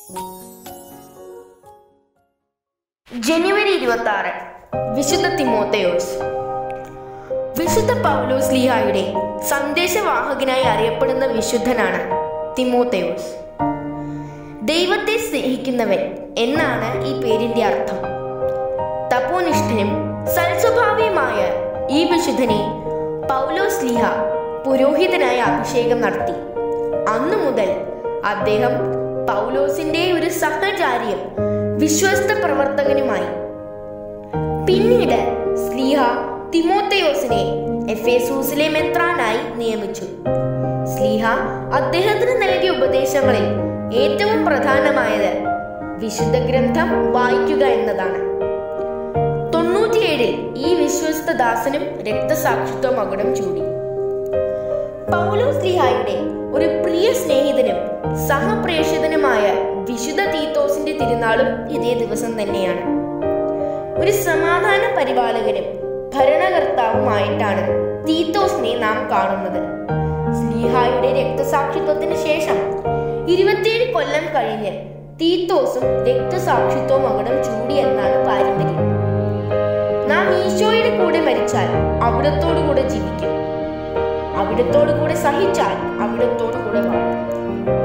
ജനുവരി ഇരുപത്തി ആറ് വിശുദ്ധ തിമോത്തയോസ് വിശുദ്ധ പൗലോസ് ലീഹായുടെ സന്ദേശവാഹകനായി അറിയപ്പെടുന്ന വിശുദ്ധനാണ് തിമോത്തയോസ് ദൈവത്തെ സ്നേഹിക്കുന്നവൻ എന്നാണ് ഈ പേരിന്റെ അർത്ഥം തപോനിഷ്ഠനും സൽസ്വഭാവിയുമായ ഈ വിശുദ്ധനെ പൗലോസ് ലീഹ പുരോഹിതനായി അഭിഷേകം നടത്തി അന്നു മുതൽ അദ്ദേഹം പൗലോസിന്റെ ഒരു സഹചാരിയും വിശ്വസ്ത പ്രവർത്തകനുമായി പിന്നീട് സ്ലീഹ തിമോത്തയോസിനെ എഫേസൂസിലെ മെത്രാനായി നിയമിച്ചു സ്ലീഹ അദ്ദേഹത്തിന് നൽകിയ ഉപദേശങ്ങളിൽ ഏറ്റവും പ്രധാനമായത് വിശുദ്ധ ഗ്രന്ഥം വായിക്കുക എന്നതാണ് തൊണ്ണൂറ്റിയേഴിൽ ഈ വിശ്വസ്ത ദാസനും രക്തസാക്ഷിത്വ മകുടം ചൂടി പൗലോസ് ലിഹായുടെ ഒരു പ്രിയ സ്നേഹിതനും സഹപ്രേക്ഷിതനുമായ വിശുദ്ധ തീത്തോസിന്റെ തിരുനാളും ഇതേ ദിവസം തന്നെയാണ് ഒരു സമാധാന പരിപാലകനും ഭരണകർത്താവുമായിട്ടാണ് തീത്തോസിനെ നാം കാണുന്നത് സ്ലീഹായുടെ രക്തസാക്ഷിത്വത്തിന് ശേഷം ഇരുപത്തിയേഴ് കൊല്ലം കഴിഞ്ഞ് തീത്തോസും രക്തസാക്ഷിത്വ മകുടം ചൂടി എന്നാണ് പാരമ്പര്യം നാം ഈശോയുടെ കൂടെ മരിച്ചാൽ അവിടത്തോടു കൂടെ ജീവിക്കും അവിടത്തോടു കൂടെ സഹിച്ചാൽ അവിടത്തോടു കൂടെ വാഴും